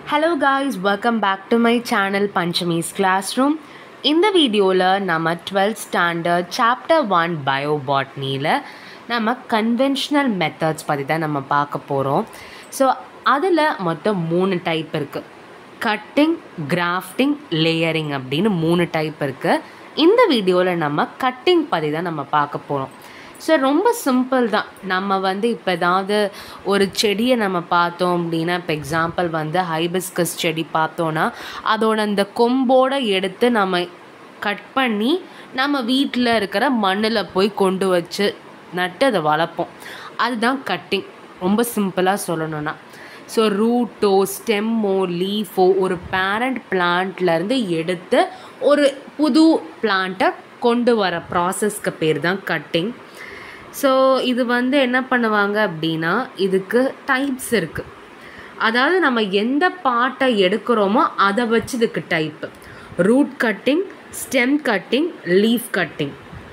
hello guys welcome back to my channel Panchami's class room இந்த வீடியோவில் நம்ம டுவெல்த் ஸ்டாண்டர்ட் சாப்டர் ஒன் பயோபாட்னியில் நம்ம கன்வென்ஷனல் மெத்தட்ஸ் பற்றி தான் நம்ம பார்க்க போகிறோம் ஸோ அதில் மொத்தம் மூணு டைப் இருக்குது கட்டிங் கிராஃப்டிங் லேயரிங் அப்படின்னு மூணு டைப் இருக்குது இந்த வீடியோவில் நம்ம கட்டிங் பற்றி தான் நம்ம பார்க்க போகிறோம் ஸோ ரொம்ப சிம்பிள் தான் நம்ம வந்து இப்போ ஏதாவது ஒரு செடியை நம்ம பார்த்தோம் அப்படின்னா இப்போ எக்ஸாம்பிள் வந்து ஹைபிஸ்கஸ் செடி பார்த்தோன்னா அதோட அந்த கொம்போடு எடுத்து நம்ம கட் பண்ணி நம்ம வீட்டில் இருக்கிற மண்ணில் போய் கொண்டு வச்சு நட்டு அதை வளர்ப்போம் அதுதான் கட்டிங் ரொம்ப சிம்பிளாக சொல்லணும்னா ஸோ ரூட்டோ ஸ்டெம்மோ லீஃபோ ஒரு பேரண்ட் பிளான்ட்லேருந்து எடுத்து ஒரு புது பிளான்ட்டை கொண்டு வர ப்ராசஸ்க்கு பேர் தான் கட்டிங் ஸோ இது வந்து என்ன பண்ணுவாங்க அப்படின்னா இதுக்கு டைப்ஸ் இருக்குது அதாவது நம்ம எந்த பாட்டை எடுக்கிறோமோ அதை வச்சு இதுக்கு type root cutting stem cutting leaf cutting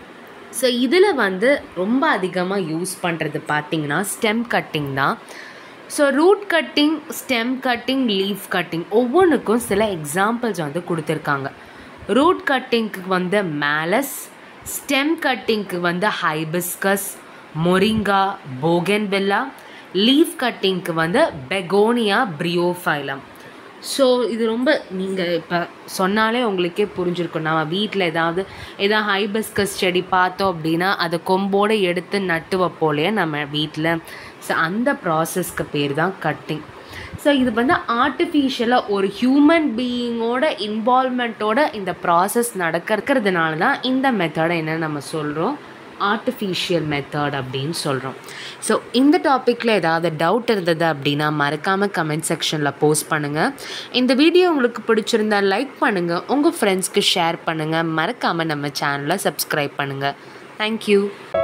so இதில் வந்து ரொம்ப அதிகமாக யூஸ் பண்ணுறது பார்த்திங்கன்னா ஸ்டெம் கட்டிங் தான் so root cutting stem cutting leaf cutting ஒவ்வொன்றுக்கும் சில எக்ஸாம்பிள்ஸ் வந்து கொடுத்துருக்காங்க ரூட் கட்டிங்க்கு வந்து மேலஸ் ஸ்டெம் கட்டிங்க்கு வந்து ஹைபிஸ்கஸ் மொரிங்கா போகன்வெல்லா லீஃப் கட்டிங்க்கு வந்து பெகோனியா பிரியோஃபைலம் ஸோ இது ரொம்ப நீங்கள் இப்போ சொன்னாலே உங்களுக்கே புரிஞ்சிருக்கும் நம்ம வீட்டில் ஏதாவது ஏதாவது ஹைபிஸ்கஸ் செடி பார்த்தோம் அப்படின்னா அதை கொம்போடு எடுத்து நட்டு வைப்போலையே நம்ம வீட்டில் ஸோ அந்த ப்ராசஸ்க்கு பேர் தான் கட்டிங் ஸோ இது வந்து ஆர்டிஃபிஷியலாக ஒரு ஹியூமன் பீயிங்கோட இன்வால்மெண்ட்டோட இந்த ப்ராசஸ் நடக்கிறதுனால தான் இந்த மெத்தடை என்ன நம்ம சொல்கிறோம் ஆர்டிஃபிஷியல் மெத்தட் அப்படின்னு சொல்கிறோம் ஸோ இந்த டாப்பிக்கில் ஏதாவது டவுட் இருந்தது அப்படின்னா மறக்காமல் கமெண்ட் செக்ஷனில் போஸ்ட் பண்ணுங்கள் இந்த வீடியோ உங்களுக்கு பிடிச்சிருந்தா லைக் பண்ணுங்கள் உங்கள் ஃப்ரெண்ட்ஸ்க்கு ஷேர் பண்ணுங்கள் மறக்காமல் நம்ம சேனலை சப்ஸ்கிரைப் பண்ணுங்கள் தேங்க்யூ